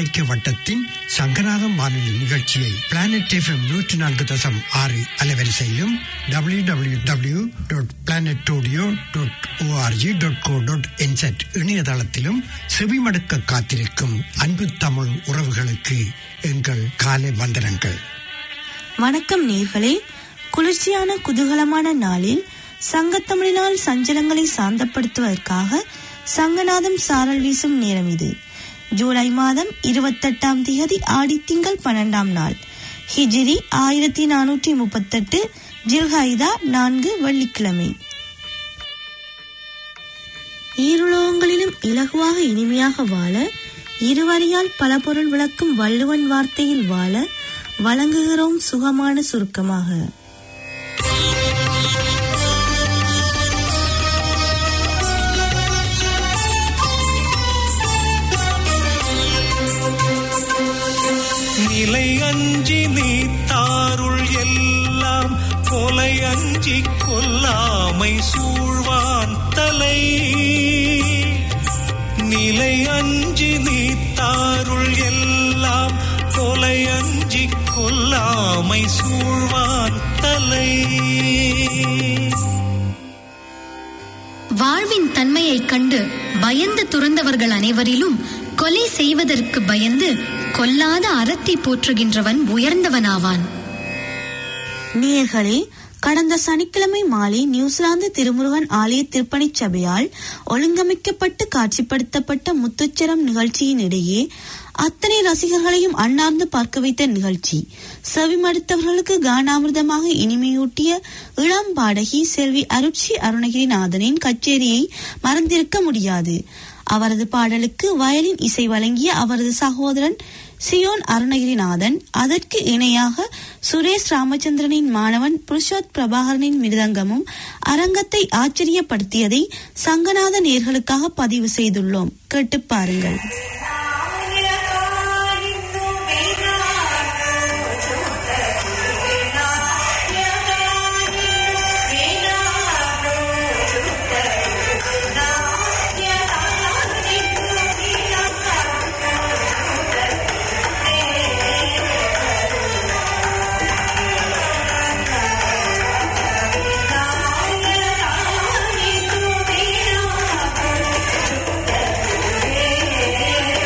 ஐக்கிய வட்டத்தின் சங்கநாதம் வானொலி நிகழ்ச்சியை பிளானட் எஃப்எம் நூற்றி நான்கு தசம் ஆறு அலைவரிசையிலும் W W W dot planet audio dot O R G dot co dot N Z இணையதளத்திலும் செவிமடுக்க காத்திருக்கும் அன்பு தமிழ் உறவுகளுக்கு எங்கள் காலை வந்தனங்கள் வணக்கம் நேர்களே குளிர்ச்சியான குதூகலமான நாளில் சங்கத்தமிழினால் சஞ்சலங்களை சாந்தப்படுத்துவதற்காக சங்கநாதம் சாரல் வீசும் நேரம் இது ஜூலை மாதம் இருபத்தெட்டாம் திகதி ஆடித்திங்கள் பன்னெண்டாம் நாள் ஹிஜிரி ஆயிரத்தி நானூற்றி முப்பத்தெட்டு ஜில்ஹைதா நான்கு வெள்ளிக்கிழமை ஈருலோகங்களிலும் இலகுவாக இனிமையாக வாழ இருவரியால் பல பொருள் விளக்கும் வள்ளுவன் வார்த்தையில் வாழ வழங்குகிறோம் சுகமான சுருக்கமாக நிலை அஞ்சி நீ தாருள் எல்லாம் கொலை அஞ்சி கொல்லாமை சூழ்வான் தலை நிலை அஞ்சி நீ தாருள் எல்லாம் கொலை அஞ்சி கொல்லாமை சூழ்வான் தலை வாழ்வின் தன்மையைக் கண்டு பயந்து துறந்தவர்கள் அனைவரிலும் கொலை செய்வதற்கு பயந்து கொல்லாத அறத்தை போற்றுகின்றவன் உயர்ந்தவனாவான் நேயர்களே கடந்த சனிக்கிழமை மாலை நியூசிலாந்து திருமுருகன் ஆலய திருப்பணிச் சபையால் ஒழுங்கமைக்கப்பட்டு காட்சிப்படுத்தப்பட்ட முத்துச்சரம் நிகழ்ச்சியின் இடையே அத்தனை ரசிகர்களையும் அண்ணார்ந்து பார்க்க வைத்த நிகழ்ச்சி செவிமடுத்தவர்களுக்கு கானாமிர்தமாக இனிமையூட்டிய இளம் பாடகி செல்வி அருட்சி அருணகிரிநாதனின் கச்சேரியை மறந்திருக்க முடியாது அவரது பாடலுக்கு வயலின் இசை வழங்கிய அவரது சகோதரன் சியோன் அருணகிரிநாதன் அதற்கு இணையாக சுரேஷ் ராமச்சந்திரனின் மாணவன் புருஷோத் பிரபாகரனின் மிருதங்கமும் அரங்கத்தை ஆச்சரியப்படுத்தியதை சங்கநாத நேர்களுக்காக பதிவு செய்துள்ளோம் கேட்டு பாருங்கள் Thank you.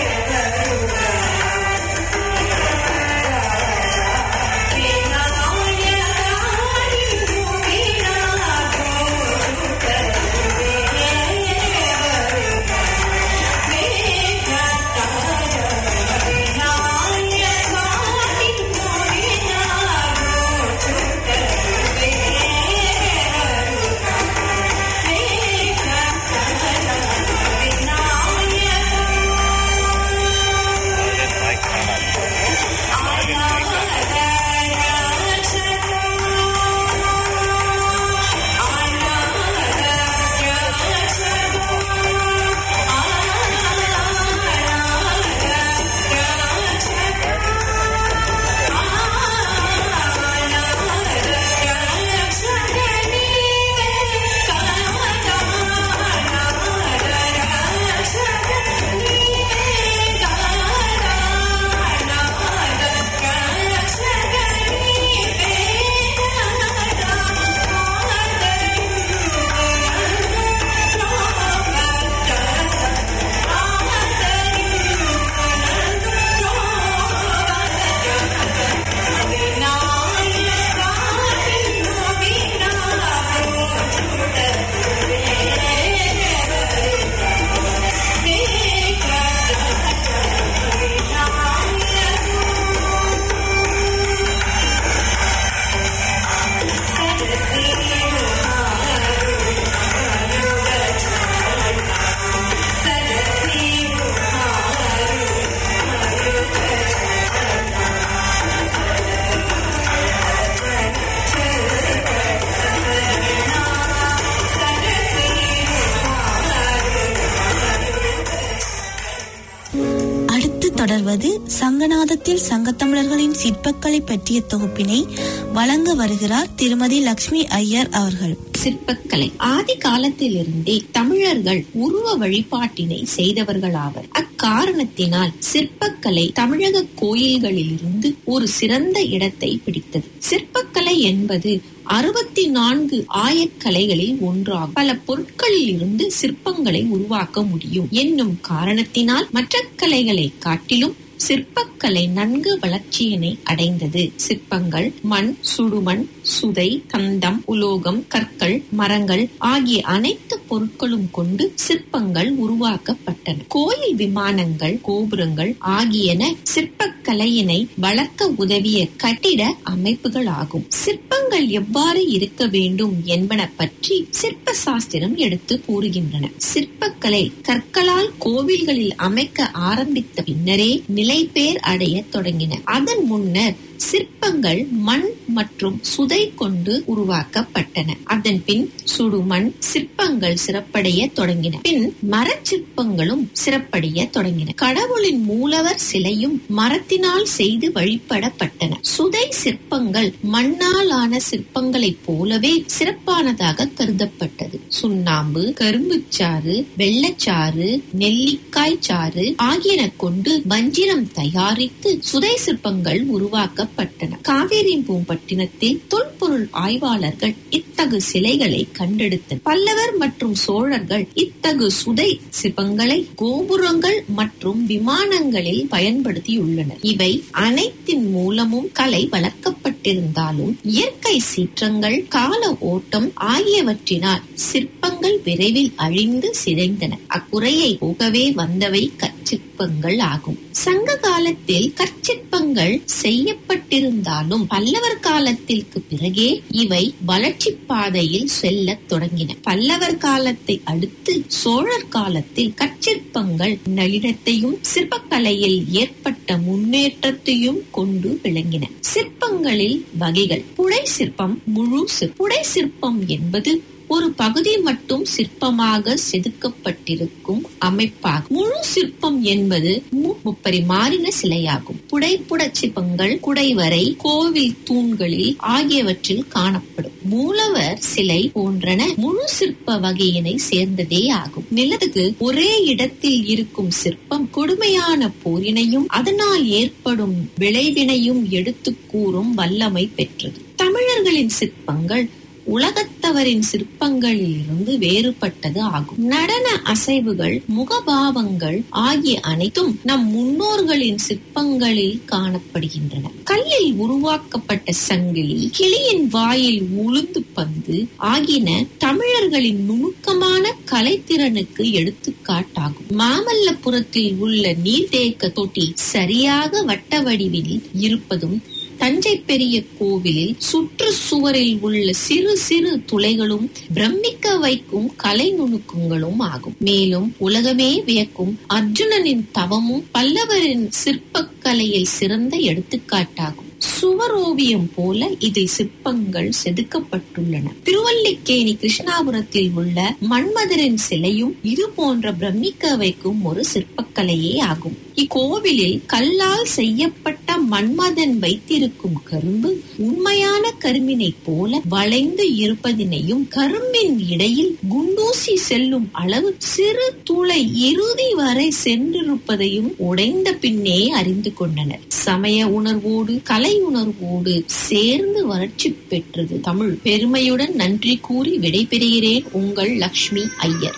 தொடர்வது சங்கநாதத்தில் சங்கத்தமிழர்களின் சிற்பக்கலை பற்றிய தொகுப்பினை வழங்க வருகிறார் திருமதி லக்ஷ்மி ஐயர் அவர்கள் சிற்பக்கலை ஆதி காலத்திலிருந்தே தமிழர்கள் உருவ வழிபாட்டினை செய்தவர்களாவர் அக்காரணத்தினால் சிற்பக்கலை தமிழக கோயில்களிலிருந்து ஒரு சிறந்த இடத்தை பிடித்தது சிற்பக்கலை என்பது அறுபத்தி நான்கு ஆயக்கலைகளில் ஒன்றாகும் பல பொருட்களில் இருந்து சிற்பங்களை உருவாக்க முடியும் என்னும் காரணத்தினால் மற்ற கலைகளை காட்டிலும் சிற்பக்கலை நன்கு வளர்ச்சியினை அடைந்தது சிற்பங்கள் மண் சுடுமண் சுதை தந்தம் உலோகம் கற்கள் மரங்கள் ஆகிய அனைத்து பொருட்களும் கொண்டு சிற்பங்கள் உருவாக்கப்பட்டன கோயில் விமானங்கள் கோபுரங்கள் ஆகியன சிற்பக்கலையினை வளர்க்க உதவிய கட்டிட அமைப்புகள் ஆகும் சிற்பங்கள் எவ்வாறு இருக்க வேண்டும் என்பன பற்றி சிற்ப சாஸ்திரம் எடுத்து கூறுகின்றன சிற்பக்கலை கற்களால் கோவில்களில் அமைக்க ஆரம்பித்த பின்னரே நிலைபேர் அடைய தொடங்கின அதன் முன்னர் சிற்பங்கள் மண் மற்றும் சுதை கொண்டு உருவாக்கப்பட்டன அதன் பின் சுடுமண் சிற்பங்கள் சிறப்படைய தொடங்கின பின் மரச் சிற்பங்களும் சிறப்படைய தொடங்கின கடவுளின் மூலவர் சிலையும் மரத்தினால் செய்து வழிபடப்பட்டன சுதை சிற்பங்கள் மண்ணால் ஆன சிற்பங்களைப் போலவே சிறப்பானதாக கருதப்பட்டது சுண்ணாம்பு கரும்புச்சாறு வெள்ளச்சாறு நெல்லிக்காய் சாறு ஆகியன கொண்டு வஞ்சிரம் தயாரித்து சுதை சிற்பங்கள் உருவாக்கப்பட்டன காவேரி பூம்பட்டினத்தில் தொல்பொருள் ஆய்வாளர்கள் இத்தகு சிலைகளை கண்டெடுத்தனர் பல்லவர் மற்றும் சோழர்கள் இத்தகு சுதை சிற்பங்களை கோபுரங்கள் மற்றும் விமானங்களில் பயன்படுத்தியுள்ளனர் இவை அனைத்தின் மூலமும் கலை வளர்க்கப்பட்டிருந்தாலும் இயற்கை சீற்றங்கள் கால ஓட்டம் ஆகியவற்றினால் சிற்பங்கள் விரைவில் அழிந்து சிதைந்தன அக்குறையை போகவே வந்தவை கற்சிற்பங்கள் ஆகும் சங்க காலத்தில் கற்சிற்பங்கள் செய்யப்பட்டிருந்தாலும் பல்லவர் காலத்திற்கு பிறகே இவை வளர்ச்சி பாதையில் செல்லத் தொடங்கின பல்லவர் காலத்தை அடுத்து சோழர் காலத்தில் கற்சிற்பங்கள் நளினத்தையும் சிற்பக்கலையில் ஏற்பட்ட முன்னேற்றத்தையும் கொண்டு விளங்கின சிற்பங்களில் வகைகள் புடை சிற்பம் முழு சிற்பம் புடை சிற்பம் என்பது ஒரு பகுதி மட்டும் சிற்பமாக செதுக்கப்பட்டிருக்கும் அமைப்பாகும் முழு சிற்பம் என்பது முப்பரிமாறின சிலையாகும் புடைப்புட சிற்பங்கள் குடைவரை கோவில் தூண்களில் ஆகியவற்றில் காணப்படும் மூலவர் சிலை போன்றன முழு சிற்ப வகையினை சேர்ந்ததே ஆகும் நிலத்துக்கு ஒரே இடத்தில் இருக்கும் சிற்பம் கொடுமையான போரினையும் அதனால் ஏற்படும் விளைவினையும் எடுத்து கூறும் வல்லமை பெற்றது தமிழர்களின் சிற்பங்கள் உலகத்தவரின் சிற்பங்களில் இருந்து வேறுபட்டது ஆகும் நடன அசைவுகள் முகபாவங்கள் ஆகிய அனைத்தும் நம் முன்னோர்களின் சிற்பங்களில் காணப்படுகின்றன கல்லில் உருவாக்கப்பட்ட சங்கிலி கிளியின் வாயில் உளுந்து பந்து ஆகியன தமிழர்களின் நுணுக்கமான கலைத்திறனுக்கு எடுத்துக்காட்டாகும் மாமல்லபுரத்தில் உள்ள நீர்த்தேக்க தொட்டி சரியாக வட்ட வடிவில் இருப்பதும் தஞ்சை பெரிய கோவிலில் சுற்று சுவரில் உள்ள சிறு சிறு துளைகளும் பிரமிக்க வைக்கும் கலை நுணுக்கங்களும் ஆகும் மேலும் உலகமே வியக்கும் அர்ஜுனனின் தவமும் பல்லவரின் சிற்பக்கலையில் சிறந்த எடுத்துக்காட்டாகும் சுவரோவியம் போல இதில் சிற்பங்கள் செதுக்கப்பட்டுள்ளன திருவல்லிக்கேணி கிருஷ்ணாபுரத்தில் உள்ள மன்மதரின் சிலையும் இது போன்ற பிரமிக்க வைக்கும் ஒரு சிற்பக்கலையே ஆகும் இக்கோவிலில் கல்லால் செய்யப்பட்ட மன்மதன் வைத்திருக்கும் கரும்பு உண்மையான கரும்பினை போல வளைந்து இருப்பதினையும் கரும்பின் இடையில் குண்டூசி செல்லும் அளவு சிறு துளை இறுதி வரை சென்றிருப்பதையும் உடைந்த பின்னே அறிந்து கொண்டனர் சமய உணர்வோடு கலை உணர்வோடு சேர்ந்து வளர்ச்சி பெற்றது தமிழ் பெருமையுடன் நன்றி கூறி விடைபெறுகிறேன் உங்கள் லக்ஷ்மி ஐயர்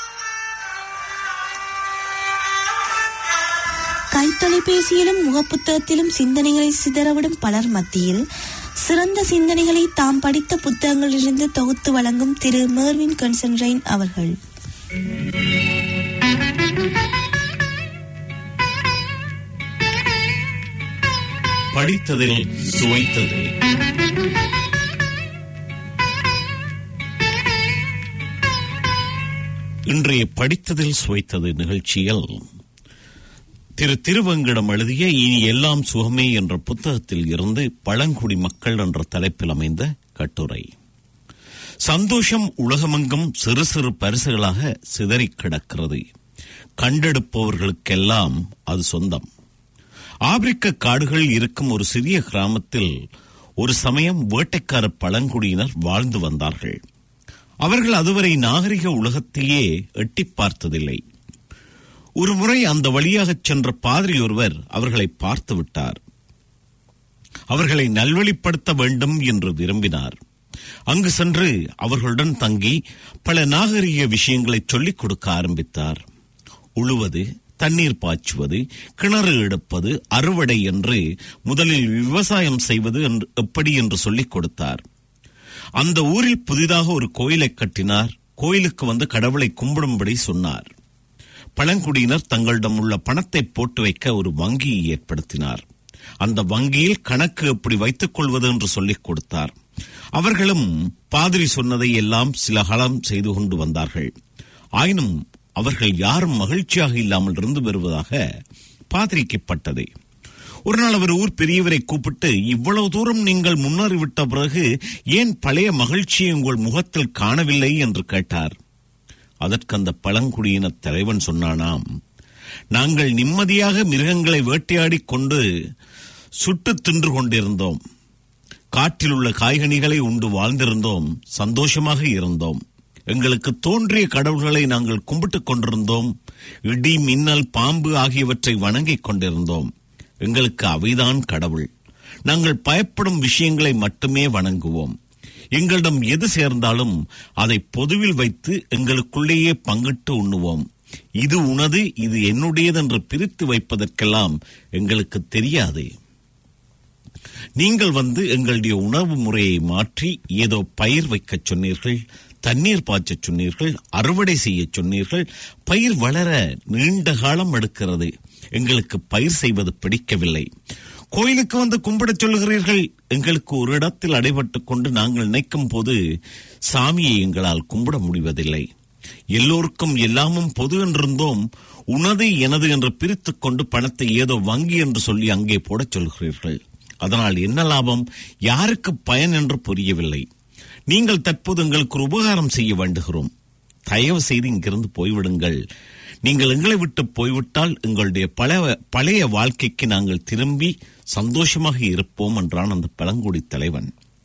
கைத்தொலைபேசியிலும் முகப்புத்தகத்திலும் சிந்தனைகளை சிதறவிடும் பலர் மத்தியில் சிறந்த சிந்தனைகளை தாம் படித்த புத்தகங்களிலிருந்து தொகுத்து வழங்கும் திரு மேர்வின் கன்சன்ரைன் அவர்கள் படித்ததில் சுவைத்தது இன்றைய படித்ததில் சுவைத்தது நிகழ்ச்சியில் திரு திருவங்கிடம் எழுதிய இனி எல்லாம் சுகமே என்ற புத்தகத்தில் இருந்து பழங்குடி மக்கள் என்ற தலைப்பில் அமைந்த கட்டுரை சந்தோஷம் உலகமெங்கும் சிறு சிறு பரிசுகளாக சிதறிக் கிடக்கிறது கண்டெடுப்பவர்களுக்கெல்லாம் அது சொந்தம் ஆப்பிரிக்க காடுகள் இருக்கும் ஒரு சிறிய கிராமத்தில் ஒரு சமயம் வேட்டைக்கார பழங்குடியினர் வாழ்ந்து வந்தார்கள் அவர்கள் அதுவரை நாகரிக உலகத்தையே எட்டிப் பார்த்ததில்லை ஒரு முறை அந்த வழியாகச் சென்ற பாதிரி ஒருவர் அவர்களை பார்த்து விட்டார் அவர்களை நல்வழிப்படுத்த வேண்டும் என்று விரும்பினார் அங்கு சென்று அவர்களுடன் தங்கி பல நாகரிக விஷயங்களை சொல்லிக் கொடுக்க ஆரம்பித்தார் உழுவது தண்ணீர் பாய்ச்சுவது கிணறு எடுப்பது அறுவடை என்று முதலில் விவசாயம் செய்வது என்று எப்படி என்று சொல்லிக் கொடுத்தார் அந்த ஊரில் புதிதாக ஒரு கோயிலை கட்டினார் கோயிலுக்கு வந்து கடவுளை கும்பிடும்படி சொன்னார் பழங்குடியினர் தங்களிடம் உள்ள பணத்தை போட்டு வைக்க ஒரு வங்கியை ஏற்படுத்தினார் அந்த வங்கியில் கணக்கு எப்படி வைத்துக் கொள்வது என்று சொல்லிக் கொடுத்தார் அவர்களும் பாதிரி சொன்னதை எல்லாம் சில காலம் செய்து கொண்டு வந்தார்கள் ஆயினும் அவர்கள் யாரும் மகிழ்ச்சியாக இல்லாமல் இருந்து வருவதாக பாதிரிக்கப்பட்டது ஒரு நாள் அவர் ஊர் பெரியவரை கூப்பிட்டு இவ்வளவு தூரம் நீங்கள் முன்னேறிவிட்ட பிறகு ஏன் பழைய மகிழ்ச்சியை உங்கள் முகத்தில் காணவில்லை என்று கேட்டார் அதற்கு அந்த பழங்குடியின தலைவன் சொன்னானாம் நாங்கள் நிம்மதியாக மிருகங்களை வேட்டையாடிக் கொண்டு சுட்டு தின்று கொண்டிருந்தோம் காட்டில் உள்ள காய்கனிகளை உண்டு வாழ்ந்திருந்தோம் சந்தோஷமாக இருந்தோம் எங்களுக்கு தோன்றிய கடவுள்களை நாங்கள் கும்பிட்டுக் கொண்டிருந்தோம் இடி மின்னல் பாம்பு ஆகியவற்றை வணங்கிக் கொண்டிருந்தோம் எங்களுக்கு அவைதான் கடவுள் நாங்கள் பயப்படும் விஷயங்களை மட்டுமே வணங்குவோம் எங்களிடம் எது சேர்ந்தாலும் அதை பொதுவில் வைத்து எங்களுக்குள்ளேயே பங்கிட்டு உண்ணுவோம் இது உனது இது என்னுடையது என்று பிரித்து வைப்பதற்கெல்லாம் எங்களுக்கு தெரியாது நீங்கள் வந்து எங்களுடைய உணவு முறையை மாற்றி ஏதோ பயிர் வைக்கச் சொன்னீர்கள் தண்ணீர் பாய்ச்சச் சொன்னீர்கள் அறுவடை செய்யச் சொன்னீர்கள் பயிர் வளர நீண்ட காலம் எடுக்கிறது எங்களுக்கு பயிர் செய்வது பிடிக்கவில்லை கோயிலுக்கு வந்து கும்பிடச் சொல்லுகிறீர்கள் எங்களுக்கு ஒரு இடத்தில் அடைபட்டுக் கொண்டு நாங்கள் நினைக்கும் போது சாமியை எங்களால் கும்பிட முடிவதில்லை எல்லோருக்கும் எல்லாமும் பொது என்றிருந்தோம் உனது எனது என்று பிரித்துக் கொண்டு பணத்தை ஏதோ வங்கி என்று சொல்லி அங்கே போடச் சொல்கிறீர்கள் அதனால் என்ன லாபம் யாருக்கு பயன் என்று புரியவில்லை நீங்கள் தற்போது எங்களுக்கு ஒரு உபகாரம் செய்ய வேண்டுகிறோம் தயவு செய்து இங்கிருந்து போய்விடுங்கள் நீங்கள் எங்களை விட்டு போய்விட்டால் எங்களுடைய பழைய பழைய வாழ்க்கைக்கு நாங்கள் திரும்பி சந்தோஷமாக இருப்போம் என்றான் அந்த பழங்குடி தலைவன்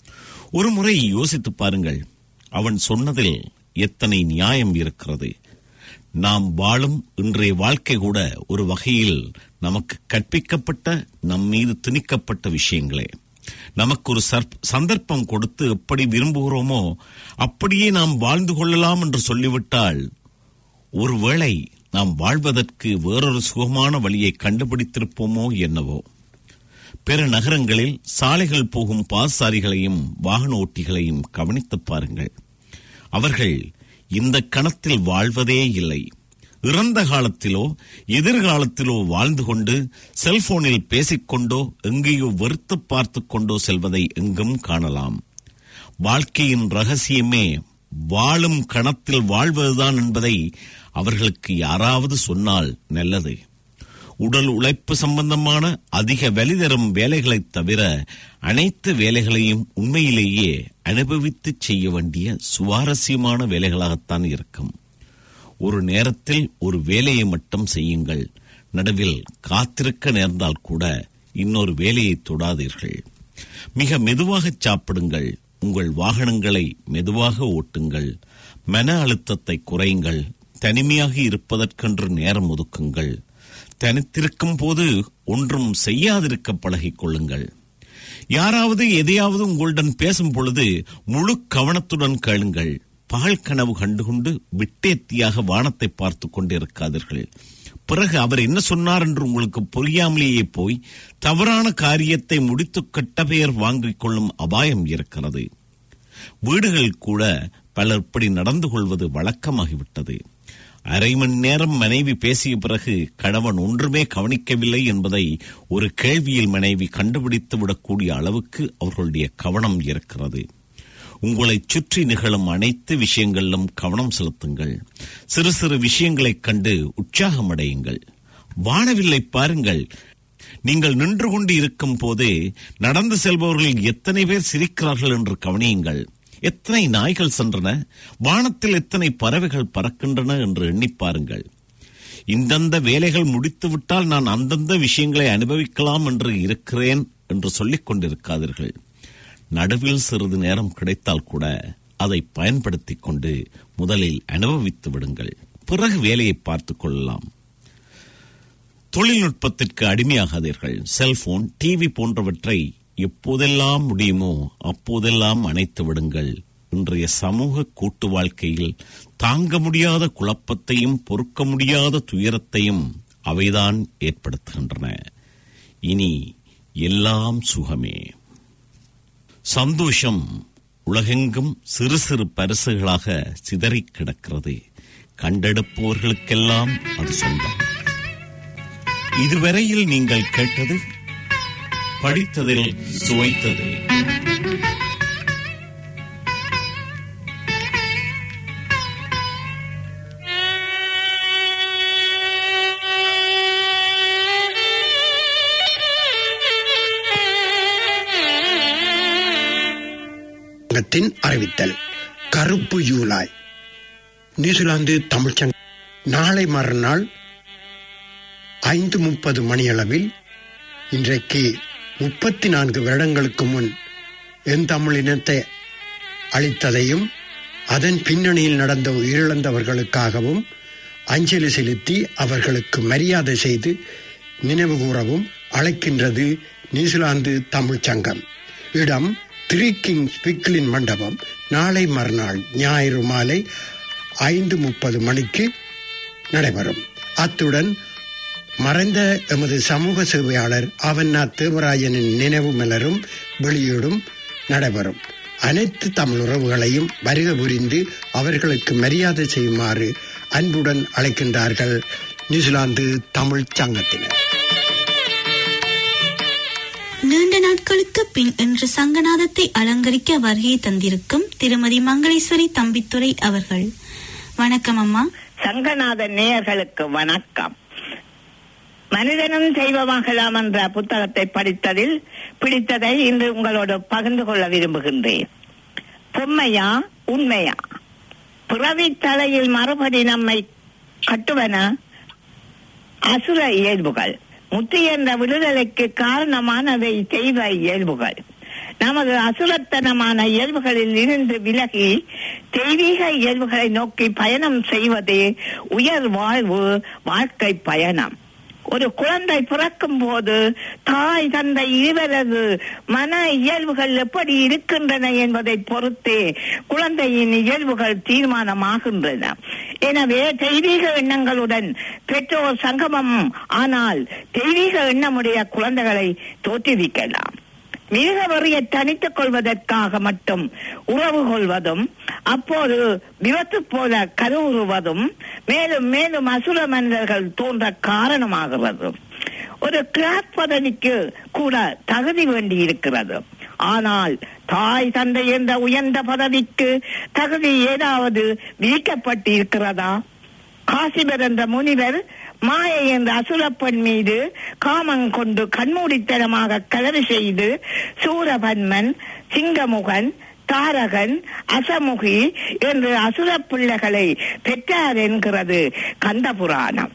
ஒரு முறை யோசித்து பாருங்கள் அவன் சொன்னதில் எத்தனை நியாயம் இருக்கிறது நாம் வாழும் இன்றைய வாழ்க்கை கூட ஒரு வகையில் நமக்கு கற்பிக்கப்பட்ட நம் மீது திணிக்கப்பட்ட விஷயங்களே நமக்கு ஒரு சர்ப்- சந்தர்ப்பம் கொடுத்து எப்படி விரும்புகிறோமோ அப்படியே நாம் வாழ்ந்து கொள்ளலாம் என்று சொல்லிவிட்டால் ஒருவேளை நாம் வாழ்வதற்கு வேறொரு சுகமான வழியை கண்டுபிடித்திருப்போமோ என்னவோ பிற நகரங்களில் சாலைகள் போகும் பாசாரிகளையும் வாகன ஓட்டிகளையும் கவனித்துப் பாருங்கள் அவர்கள் இந்த கணத்தில் வாழ்வதே இல்லை இறந்த காலத்திலோ எதிர்காலத்திலோ வாழ்ந்து கொண்டு செல்போனில் பேசிக்கொண்டோ எங்கேயோ வெறுத்து பார்த்து கொண்டோ செல்வதை எங்கும் காணலாம் வாழ்க்கையின் ரகசியமே வாழும் கணத்தில் வாழ்வதுதான் என்பதை அவர்களுக்கு யாராவது சொன்னால் நல்லது உடல் உழைப்பு சம்பந்தமான அதிக வலி தரும் வேலைகளைத் தவிர அனைத்து வேலைகளையும் உண்மையிலேயே அனுபவித்து செய்ய வேண்டிய சுவாரஸ்யமான வேலைகளாகத்தான் இருக்கும் ஒரு நேரத்தில் ஒரு வேலையை மட்டும் செய்யுங்கள் நடுவில் காத்திருக்க நேர்ந்தால் கூட இன்னொரு வேலையை தொடாதீர்கள் மிக மெதுவாக சாப்பிடுங்கள் உங்கள் வாகனங்களை மெதுவாக ஓட்டுங்கள் மன அழுத்தத்தை குறையுங்கள் தனிமையாக இருப்பதற்கென்று நேரம் ஒதுக்குங்கள் தனித்திருக்கும் போது ஒன்றும் செய்யாதிருக்க பழகிக் கொள்ளுங்கள் யாராவது எதையாவது உங்களுடன் பேசும் பொழுது முழு கவனத்துடன் கேளுங்கள் பகல் கனவு கண்டுகொண்டு விட்டேத்தியாக வானத்தை பார்த்து கொண்டிருக்காதீர்கள் பிறகு அவர் என்ன சொன்னார் என்று உங்களுக்கு புரியாமலேயே போய் தவறான காரியத்தை முடித்து கெட்ட பெயர் வாங்கிக் கொள்ளும் அபாயம் இருக்கிறது வீடுகள் கூட பலர் இப்படி நடந்து கொள்வது வழக்கமாகிவிட்டது அரை மணி நேரம் மனைவி பேசிய பிறகு கணவன் ஒன்றுமே கவனிக்கவில்லை என்பதை ஒரு கேள்வியில் மனைவி கண்டுபிடித்து விடக்கூடிய அளவுக்கு அவர்களுடைய கவனம் இருக்கிறது உங்களைச் சுற்றி நிகழும் அனைத்து விஷயங்களிலும் கவனம் செலுத்துங்கள் சிறு சிறு விஷயங்களைக் கண்டு உற்சாகமடையுங்கள் வானவில்லை பாருங்கள் நீங்கள் நின்று கொண்டு இருக்கும் போதே நடந்து செல்பவர்கள் எத்தனை பேர் சிரிக்கிறார்கள் என்று கவனியுங்கள் எத்தனை நாய்கள் சென்றன வானத்தில் எத்தனை பறவைகள் பறக்கின்றன என்று எண்ணிப் பாருங்கள் இந்தந்த வேலைகள் முடித்து விட்டால் நான் அந்தந்த விஷயங்களை அனுபவிக்கலாம் என்று இருக்கிறேன் என்று சொல்லிக் கொண்டிருக்காதீர்கள் நடுவில் சிறிது நேரம் கிடைத்தால் கூட அதை பயன்படுத்திக் கொண்டு முதலில் அனுபவித்து விடுங்கள் பிறகு வேலையை பார்த்துக் கொள்ளலாம் தொழில்நுட்பத்திற்கு அடிமையாகாதீர்கள் செல்போன் டிவி போன்றவற்றை எப்போதெல்லாம் முடியுமோ அப்போதெல்லாம் அணைத்து விடுங்கள் இன்றைய சமூக கூட்டு வாழ்க்கையில் தாங்க முடியாத குழப்பத்தையும் பொறுக்க முடியாத துயரத்தையும் அவைதான் ஏற்படுத்துகின்றன இனி எல்லாம் சுகமே சந்தோஷம் உலகெங்கும் சிறு சிறு பரிசுகளாக சிதறிக் கிடக்கிறது கண்டெடுப்பவர்களுக்கெல்லாம் அது சொந்தம் இதுவரையில் நீங்கள் கேட்டது படித்ததில் சுவைத்தது சங்கத்தின் அறிவித்தல் கருப்பு ஜூலாய் நியூசிலாந்து தமிழ்ச்சங்க நாளை மறுநாள் ஐந்து முப்பது மணியளவில் இன்றைக்கு முப்பத்தி நான்கு வருடங்களுக்கு முன் என் தமிழினத்தை அளித்ததையும் அதன் பின்னணியில் நடந்த உயிரிழந்தவர்களுக்காகவும் அஞ்சலி செலுத்தி அவர்களுக்கு மரியாதை செய்து நினைவு கூறவும் அழைக்கின்றது நியூசிலாந்து தமிழ்ச் சங்கம் இடம் த்ரீ கிங் ஸ்பிக்லின் மண்டபம் நாளை மறுநாள் ஞாயிறு மாலை ஐந்து முப்பது மணிக்கு நடைபெறும் அத்துடன் மறைந்த எமது சமூக சேவையாளர் அவன்நாத் தேவராஜனின் நினைவு மலரும் வெளியீடும் நடைபெறும் அனைத்து தமிழ் உறவுகளையும் வருக புரிந்து அவர்களுக்கு மரியாதை செய்யுமாறு அன்புடன் அழைக்கின்றார்கள் நியூசிலாந்து தமிழ் சங்கத்தினர் நீண்ட நாட்களுக்கு பின் இன்று சங்கநாதத்தை அலங்கரிக்க வருகை தந்திருக்கும் திருமதி மங்களேஸ்வரி தம்பித்துரை அவர்கள் வணக்கம் அம்மா சங்கநாத நேயர்களுக்கு வணக்கம் மனிதனும் தெய்வமாகலாம் என்ற புத்தகத்தை படித்ததில் பிடித்ததை இன்று உங்களோடு பகிர்ந்து கொள்ள விரும்புகின்றேன் பொம்மையா உண்மையா பிறவி தலையில் மறுபடி நம்மை கட்டுவன அசுர இயல்புகள் முத்தி என்ற விடுதலைக்கு காரணமானதை தெய்வ இயல்புகள் நமது அசுரத்தனமான இயல்புகளில் இருந்து விலகி தெய்வீக இயல்புகளை நோக்கி பயணம் செய்வதே உயர் வாழ்வு வாழ்க்கை பயணம் ஒரு குழந்தை பிறக்கும் போது தாய் தந்தை இருவரது மன இயல்புகள் எப்படி இருக்கின்றன என்பதை பொறுத்தே குழந்தையின் இயல்புகள் தீர்மானமாகின்றன எனவே தெய்வீக எண்ணங்களுடன் பெற்றோர் சங்கமம் ஆனால் தெய்வீக எண்ணமுடைய குழந்தைகளை தோற்றுவிக்கலாம் மிருக வரியை தனித்துக் கொள்வதற்காக மட்டும் உறவு கொள்வதும் அப்போது விபத்து போல கருவுறுவதும் மேலும் மேலும் அசுர மனிதர்கள் தோன்ற காரணமாகிறது ஒரு கிராக் பதவிக்கு கூட தகுதி வேண்டி இருக்கிறது ஆனால் தாய் தந்தை என்ற உயர்ந்த பதவிக்கு தகுதி ஏதாவது விதிக்கப்பட்டு இருக்கிறதா காசிபர் என்ற முனிவர் மாயை என்ற அசுரப்பெண் மீது காமம் கொண்டு கண்மூடித்தனமாக கலவு செய்து சூரபன்மன் சிங்கமுகன் தாரகன் அசமுகி என்று அசுர பிள்ளைகளை பெற்றார் என்கிறது கந்த புராணம்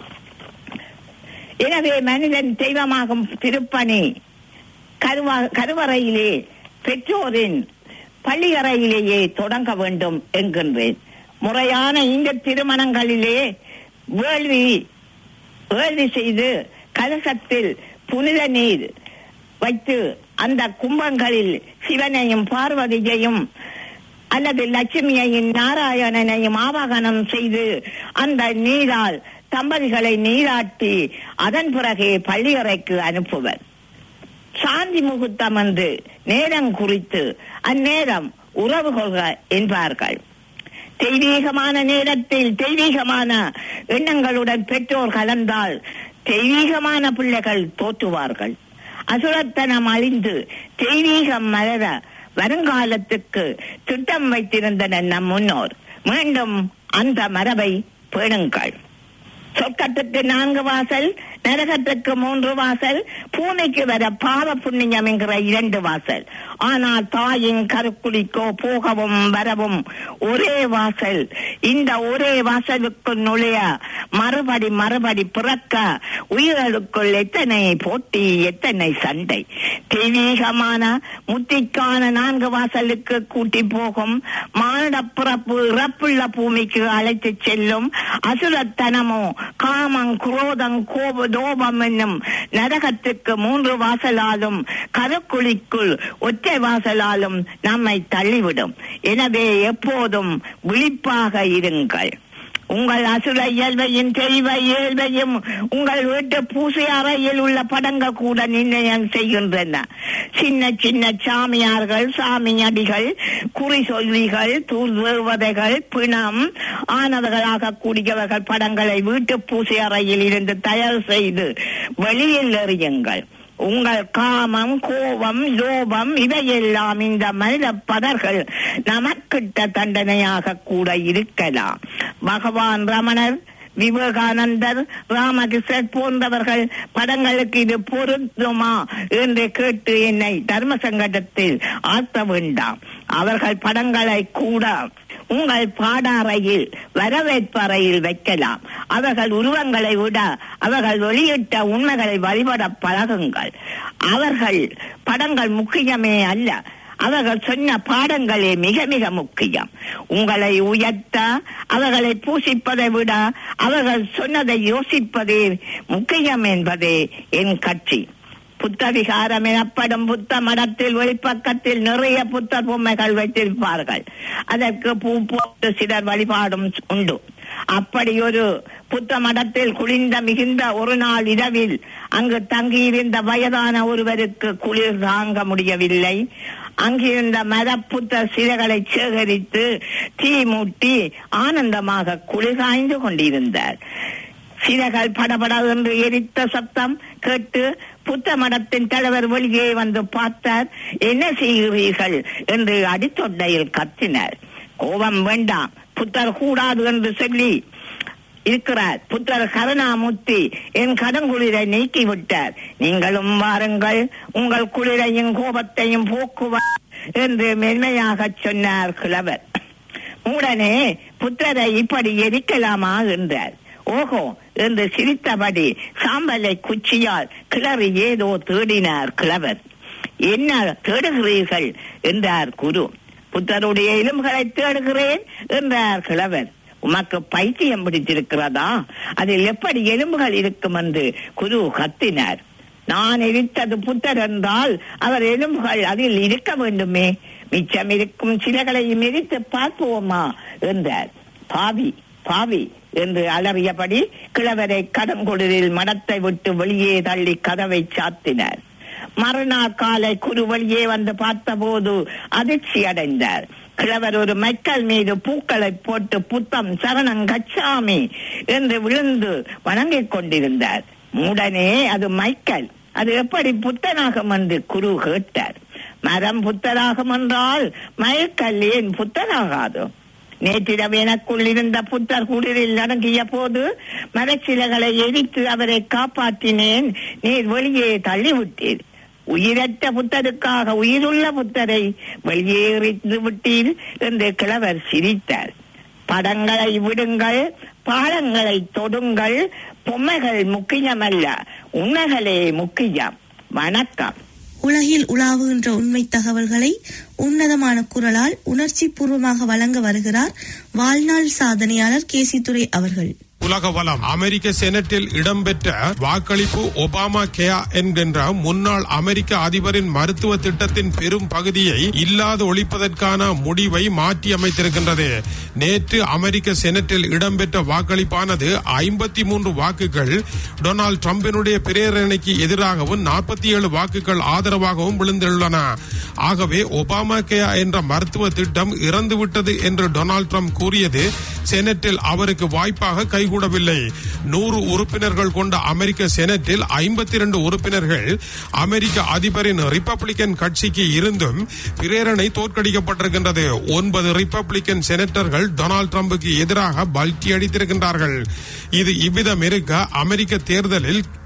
எனவே மனிதன் தெய்வமாகும் திருப்பணி கருவா கருவறையிலே பெற்றோரின் பள்ளியறையிலேயே தொடங்க வேண்டும் என்கின்றேன் முறையான இந்த திருமணங்களிலே வேள்வி வேள்வி செய்து கலசத்தில் புனித நீர் வைத்து அந்த கும்பங்களில் சிவனையும் பார்வதியையும் அல்லது லட்சுமியையும் நாராயணனையும் ஆவாகனம் செய்து அந்த நீரால் தம்பதிகளை நீராட்டி அதன் பிறகே பள்ளியறைக்கு அனுப்புவர் சாந்தி முகூர்த்தம் என்று நேரம் குறித்து அந்நேரம் உறவு கொள்க என்பார்கள் தெய்வீகமான நேரத்தில் தெய்வீகமான எண்ணங்களுடன் பெற்றோர் கலந்தால் தெய்வீகமான பிள்ளைகள் தோற்றுவார்கள் அசுரத்தனம் அழிந்து தெய்வீகம் மலர வருங்காலத்துக்கு திட்டம் வைத்திருந்தனர் நம் முன்னோர் மீண்டும் அந்த மரபை பேணுங்கள் சொர்க்கத்துக்கு நான்கு வாசல் நரகத்துக்கு மூன்று வாசல் பூனைக்கு வர பாவ புண்ணியம் என்கிற இரண்டு வாசல் ஆனால் தாயின் கருக்குடிக்கோ போகவும் வரவும் ஒரே வாசல் இந்த ஒரே வாசலுக்குள் நுழைய மறுபடி மறுபடி பிறக்க உயிர்களுக்குள் எத்தனை போட்டி எத்தனை சண்டை தெய்வீகமான முத்திக்கான நான்கு வாசலுக்கு கூட்டி போகும் மானிட பிறப்பு இறப்புள்ள பூமிக்கு அழைத்து செல்லும் அசுரத்தனமோ காமம் குரோதம் கோப தோபம் என்னும் நரகத்துக்கு மூன்று வாசலாலும் கருக்குழிக்குள் ஒற்றை வாசலாலும் நம்மை தள்ளிவிடும் எனவே எப்போதும் விழிப்பாக இருங்கள் உங்கள் அசுர இயல்பையும் தெய்வ இயல்பையும் உங்கள் வீட்டு பூசை அறையில் உள்ள படங்கள் கூட நிர்ணயம் செய்கின்றன சின்ன சின்ன சாமியார்கள் சாமியடிகள் குறி சொல்லிகள் தூர்வதைகள் பிணம் ஆனவர்களாக கூடியவர்கள் படங்களை வீட்டு பூசை அறையில் இருந்து தயார் செய்து வெளியில் எறியுங்கள் உங்கள் காமம் கோபம் லோபம் இவையெல்லாம் இந்த மனித பதர்கள் நமக்கிட்ட தண்டனையாக கூட இருக்கலாம் பகவான் ரமணர் விவேகானந்தர் ராமகிருஷ்ணர் போன்றவர்கள் படங்களுக்கு இது பொருந்துமா என்று கேட்டு என்னை தர்ம சங்கடத்தில் ஆழ்த்த வேண்டாம் அவர்கள் படங்களை கூட உங்கள் பாடாறையில் வரவேற்பு அறையில் வைக்கலாம் அவர்கள் உருவங்களை விட அவர்கள் வெளியிட்ட உண்மைகளை வழிபட பழகுங்கள் அவர்கள் படங்கள் முக்கியமே அல்ல அவர்கள் சொன்ன பாடங்களே மிக மிக முக்கியம் உங்களை உயர்த்த அவர்களை பூசிப்பதை விட அவர்கள் சொன்னதை யோசிப்பதே முக்கியம் என்பதே என் கட்சி புத்த விகாரம் எனப்படும் புத்த மடத்தில் வெளிப்பக்கத்தில் நிறைய புத்த பொம்மைகள் வைத்திருப்பார்கள் அதற்கு பூ போட்டு சிலர் வழிபாடும் உண்டு அப்படி ஒரு புத்த மடத்தில் குளிர்ந்த மிகுந்த ஒரு நாள் இரவில் அங்கு தங்கியிருந்த வயதான ஒருவருக்கு குளிர் தாங்க முடியவில்லை அங்கிருந்த மரப்புத்த சிலைகளை சேகரித்து தீ மூட்டி ஆனந்தமாக குளிர்காய்ந்து கொண்டிருந்தார் சிலைகள் படபட என்று எரித்த சத்தம் கேட்டு புத்த மடத்தின் தலைவர் வெளியே வந்து பார்த்தார் என்ன செய்கிறீர்கள் என்று அடித்தொண்டையில் கத்தினார் கோபம் வேண்டாம் புத்தர் கூடாது என்று சொல்லி இருக்கிறார் புத்தர் கருணாமூர்த்தி என் கடங்குளிரை நீக்கி விட்டார் நீங்களும் வாருங்கள் உங்கள் குளிரையும் கோபத்தையும் போக்குவார் என்று மென்மையாக சொன்னார் கிழவர் உடனே புத்தரை இப்படி எரிக்கலாமா என்றார் ஓஹோ என்று சிரித்தபடி சாம்பலை குச்சியால் கிளறி ஏதோ தேடினார் கிழவர் என்ன தேடுகிறீர்கள் என்றார் குரு புத்தருடைய எலும்புகளை தேடுகிறேன் என்றார் கிழவர் உமக்கு பைத்தியம் பிடித்திருக்கிறதா அதில் எப்படி எலும்புகள் இருக்கும் என்று குரு கத்தினார் நான் எரித்தது புத்தர் என்றால் அவர் எலும்புகள் அதில் இருக்க வேண்டுமே மிச்சம் இருக்கும் சிலைகளையும் எரித்து பார்ப்போமா என்றார் பாவி பாவி என்று அலறியபடி கிழவரை கடன்குளிரில் மடத்தை விட்டு வெளியே தள்ளி கதவை சாத்தினார் மறுநாள் காலை குரு வெளியே வந்து பார்த்தபோது அதிர்ச்சி அடைந்தார் கிழவர் ஒரு மைக்கல் மீது பூக்களை போட்டு புத்தம் சரணம் கச்சாமி என்று விழுந்து வணங்கிக் கொண்டிருந்தார் உடனே அது மைக்கல் அது எப்படி புத்தனாகும் என்று குரு கேட்டார் மரம் புத்தராகும் என்றால் மயக்கல் ஏன் புத்தனாகாது நேற்றிரவு எனக்குள் இருந்த புத்தர் குளிரில் அடங்கிய போது மரச்சிலைகளை எரித்து அவரை காப்பாற்றினேன் நீர் வெளியே தள்ளிவிட்டீர் உயிரற்ற புத்தருக்காக உயிருள்ள புத்தரை வெளியே எறிந்து விட்டீர் என்று கிழவர் சிரித்தார் படங்களை விடுங்கள் பாடங்களை தொடுங்கள் பொம்மைகள் முக்கியமல்ல உண்மைகளே முக்கியம் வணக்கம் உலகில் உலாவுகின்ற உண்மை தகவல்களை உன்னதமான குரலால் உணர்ச்சி பூர்வமாக வழங்க வருகிறார் வாழ்நாள் சாதனையாளர் கேசித்துறை அவர்கள் உலக வளம் அமெரிக்க செனட்டில் இடம்பெற்ற வாக்களிப்பு ஒபாமா கேயா என்கின்ற முன்னாள் அமெரிக்க அதிபரின் மருத்துவ திட்டத்தின் பெரும் பகுதியை இல்லாது ஒழிப்பதற்கான முடிவை மாற்றி அமைத்திருக்கின்றது நேற்று அமெரிக்க செனட்டில் இடம்பெற்ற வாக்களிப்பானது ஐம்பத்தி மூன்று வாக்குகள் டொனால்டு டிரம்பினுடைய பிரேரணைக்கு எதிராகவும் நாற்பத்தி ஏழு வாக்குகள் ஆதரவாகவும் விழுந்துள்ளன ஆகவே ஒபாமா கேயா என்ற மருத்துவ திட்டம் இறந்துவிட்டது என்று டொனால்டு ட்ரம்ப் கூறியது செனட்டில் அவருக்கு வாய்ப்பாக கைகூடவில்லை நூறு உறுப்பினர்கள் கொண்ட அமெரிக்க செனட்டில் ஐம்பத்தி இரண்டு உறுப்பினர்கள் அமெரிக்க அதிபரின் ரிப்பப்ளிகன் கட்சிக்கு இருந்தும் பிரேரணை தோற்கடிக்கப்பட்டிருக்கின்றது ஒன்பது ரிப்பப்ளிகன் செனட்டர்கள் டொனால்டு ட்ரம்புக்கு எதிராக பல்டி அடித்திருக்கின்றார்கள் இது இவ்விதம் இருக்க அமெரிக்க தேர்தலில்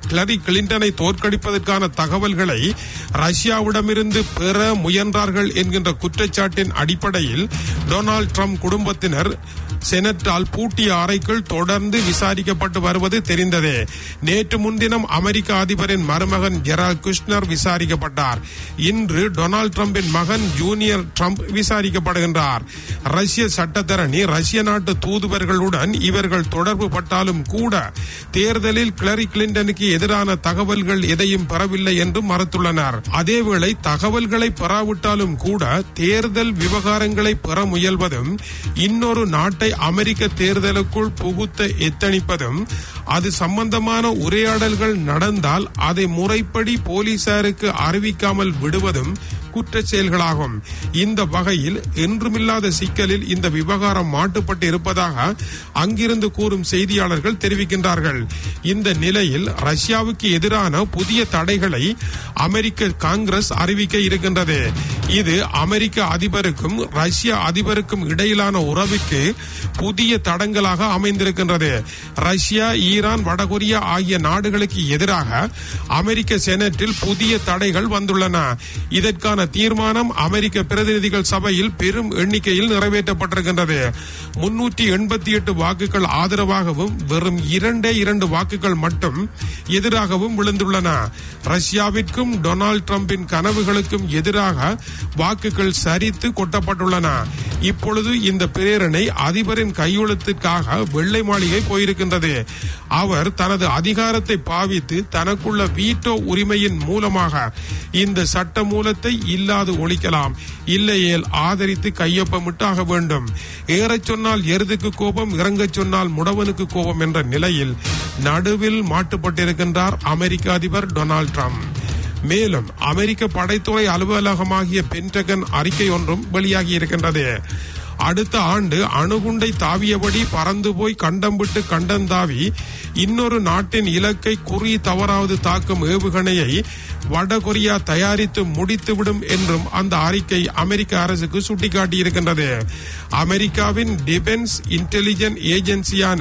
கிளரி கிளின்டனை தோற்கடிப்பதற்கான தகவல்களை ரஷ்யாவிடமிருந்து பெற முயன்றார்கள் என்கின்ற குற்றச்சாட்டின் அடிப்படையில் டொனால்ட் ட்ரம்ப் குடும்பத்தினர் செனட்டால் பூட்டிய அறைக்குள் தொடர்ந்து விசாரிக்கப்பட்டு வருவது தெரிந்ததே நேற்று முன்தினம் அமெரிக்க அதிபரின் மருமகன் ஜெரால் குஷ்னர் விசாரிக்கப்பட்டார் இன்று டொனால்ட் ட்ரம்பின் மகன் ஜூனியர் ட்ரம்ப் விசாரிக்கப்படுகின்றார் ரஷ்ய சட்டத்தரணி ரஷ்ய நாட்டு தூதுவர்களுடன் இவர்கள் தொடர்பு பட்டாலும் கூட தேர்தலில் கிளரி கிளின்டனுக்கு எதிரான தகவல்கள் எதையும் பெறவில்லை என்று மறுத்துள்ளனர் அதேவேளை தகவல்களை பெறாவிட்டாலும் கூட தேர்தல் விவகாரங்களை பெற முயல்வதும் இன்னொரு நாட்டை அமெரிக்க தேர்தலுக்குள் புகுத்த எத்தனிப்பதும் அது சம்பந்தமான உரையாடல்கள் நடந்தால் அதை முறைப்படி போலீசாருக்கு அறிவிக்காமல் விடுவதும் குற்ற செயல்களாகும் இந்த வகையில் என்றுமில்லாத சிக்கலில் இந்த விவகாரம் மாட்டுப்பட்டு இருப்பதாக அங்கிருந்து கூறும் செய்தியாளர்கள் தெரிவிக்கின்றார்கள் இந்த நிலையில் ரஷ்யாவுக்கு எதிரான புதிய தடைகளை அமெரிக்க காங்கிரஸ் அறிவிக்க இருக்கின்றது இது அமெரிக்க அதிபருக்கும் ரஷ்ய அதிபருக்கும் இடையிலான உறவுக்கு புதிய தடங்களாக அமைந்திருக்கின்றது ரஷ்யா ஈரான் வடகொரியா ஆகிய நாடுகளுக்கு எதிராக அமெரிக்க செனட்டில் புதிய தடைகள் வந்துள்ளன இதற்கான தீர்மானம் அமெரிக்க பிரதிநிதிகள் சபையில் பெரும் எண்ணிக்கையில் நிறைவேற்றப்பட்டிருக்கின்றது முன்னூற்றி எண்பத்தி எட்டு வாக்குகள் ஆதரவாகவும் வெறும் இரண்டே இரண்டு வாக்குகள் மட்டும் எதிராகவும் விழுந்துள்ளன ரஷ்யாவிற்கும் டொனால்ட் ட்ரம்பின் கனவுகளுக்கும் எதிராக வாக்குகள் சரித்து கொட்டப்பட்டுள்ளன இப்பொழுது இந்த பிரேரணை அதிபரின் கையெழுத்திற்காக வெள்ளை மாளிகை போயிருக்கின்றது அவர் தனது அதிகாரத்தை பாவித்து தனக்குள்ள வீட்டோ உரிமையின் மூலமாக இந்த சட்ட மூலத்தை இல்லாது ஒழிக்கலாம் இல்லையேல் ஆதரித்து கையொப்பமிட்டாக வேண்டும் ஏறச் சொன்னால் எருதுக்கு கோபம் இறங்கச் சொன்னால் முடவனுக்கு கோபம் என்ற நிலையில் நடுவில் மாட்டுப்பட்டிருக்கின்றார் அமெரிக்க அதிபர் டொனால்ட் ட்ரம்ப் மேலும் அமெரிக்க படைத்துறை அலுவலகமாகிய பென்டகன் அறிக்கை ஒன்றும் வெளியாகி இருக்கின்றது அடுத்த ஆண்டு அணுகுண்டை தாவியபடி பறந்து போய் கண்டம் விட்டு கண்டம் தாவி இன்னொரு நாட்டின் இலக்கை குறி தவறாவது தாக்கும் ஏவுகணையை வடகொரியா தயாரித்து முடித்துவிடும் என்றும் அந்த அறிக்கை அமெரிக்க அரசுக்கு சுட்டிக்காட்டியிருக்கின்றது அமெரிக்காவின் டிஃபென்ஸ் இன்டெலிஜென்ஸ் ஏஜென்சியான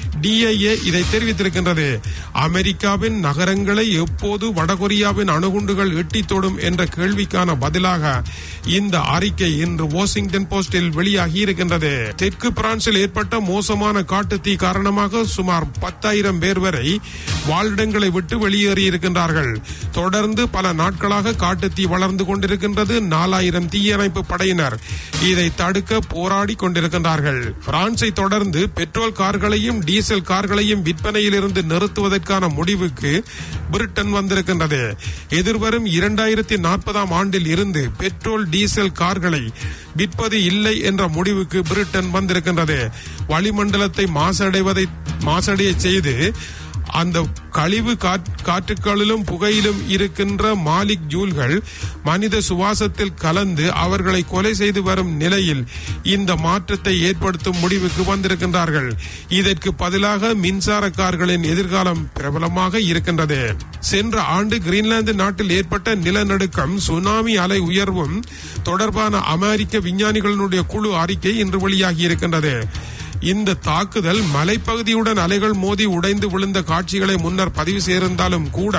டிஐஏ இதை தெரிவித்திருக்கின்றது அமெரிக்காவின் நகரங்களை எப்போது வடகொரியாவின் அணுகுண்டுகள் எட்டி தொடும் என்ற கேள்விக்கான பதிலாக இந்த அறிக்கை இன்று வாஷிங்டன் போஸ்டில் வெளியாகி இருக்கின்றது தெற்கு பிரான்சில் ஏற்பட்ட மோசமான காட்டுத்தீ காரணமாக சுமார் பத்தாயிரம் பேர் வரை வாழ்விடங்களை விட்டு வெளியேறி இருக்கின்றார்கள் தொடர்ந்து பல நாட்களாக காட்டுத்தீ வளர்ந்து கொண்டிருக்கின்றது நாலாயிரம் தீயணைப்பு படையினர் இதை தடுக்க போராடி கொண்டிருக்கின்றார்கள் பிரான்சை தொடர்ந்து பெட்ரோல் கார்களையும் டீசல் கார்களையும் விற்பனையில் இருந்து நிறுத்துவதற்கான முடிவுக்கு பிரிட்டன் வந்திருக்கின்றது எதிர்வரும் இரண்டாயிரத்தி நாற்பதாம் ஆண்டில் இருந்து பெட்ரோல் டீசல் கார்களை விற்பது இல்லை என்ற முடிவுக்கு பிரிட்டன் வந்திருக்கின்றது வளிமண்டலத்தை மாசடைவதை மாசடைய செய்து அந்த கழிவு காற்றுக்களிலும் புகையிலும் இருக்கின்ற மாலிக் ஜூல்கள் மனித சுவாசத்தில் கலந்து அவர்களை கொலை செய்து வரும் நிலையில் இந்த மாற்றத்தை ஏற்படுத்தும் முடிவுக்கு வந்திருக்கின்றார்கள் இதற்கு பதிலாக மின்சார கார்களின் எதிர்காலம் பிரபலமாக இருக்கின்றது சென்ற ஆண்டு கிரீன்லாந்து நாட்டில் ஏற்பட்ட நிலநடுக்கம் சுனாமி அலை உயர்வும் தொடர்பான அமெரிக்க விஞ்ஞானிகளினுடைய குழு அறிக்கை இன்று வெளியாகி இருக்கின்றது இந்த தாக்குதல் மலைப்பகுதியுடன் அலைகள் மோதி உடைந்து விழுந்த காட்சிகளை முன்னர் பதிவு செய்திருந்தாலும் கூட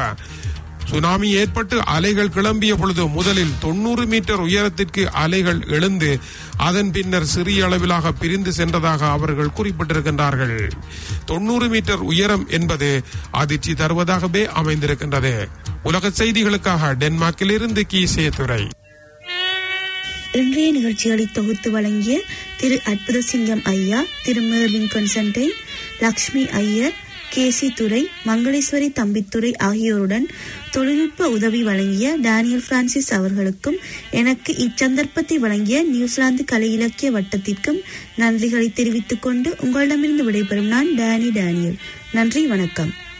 சுனாமி ஏற்பட்டு அலைகள் கிளம்பிய பொழுது முதலில் தொண்ணூறு மீட்டர் உயரத்திற்கு அலைகள் எழுந்து அதன் பின்னர் சிறிய அளவிலாக பிரிந்து சென்றதாக அவர்கள் குறிப்பிட்டிருக்கின்றார்கள் தொண்ணூறு மீட்டர் உயரம் என்பது அதிர்ச்சி தருவதாகவே அமைந்திருக்கின்றது உலக செய்திகளுக்காக டென்மார்க்கில் இருந்து கீசே துறை இன்றைய நிகழ்ச்சிகளை தொகுத்து வழங்கிய திரு அற்புத சிங்கம் ஐயா திரு மேர்வின் கொன்சன்டைன் லக்ஷ்மி ஐயர் கேசி துரை மங்களேஸ்வரி தம்பித்துறை ஆகியோருடன் தொழில்நுட்ப உதவி வழங்கிய டேனியல் பிரான்சிஸ் அவர்களுக்கும் எனக்கு இச்சந்தர்ப்பத்தை வழங்கிய நியூசிலாந்து கலை இலக்கிய வட்டத்திற்கும் நன்றிகளை தெரிவித்துக் கொண்டு உங்களிடமிருந்து விடைபெறும் நான் டேனி டேனியல் நன்றி வணக்கம்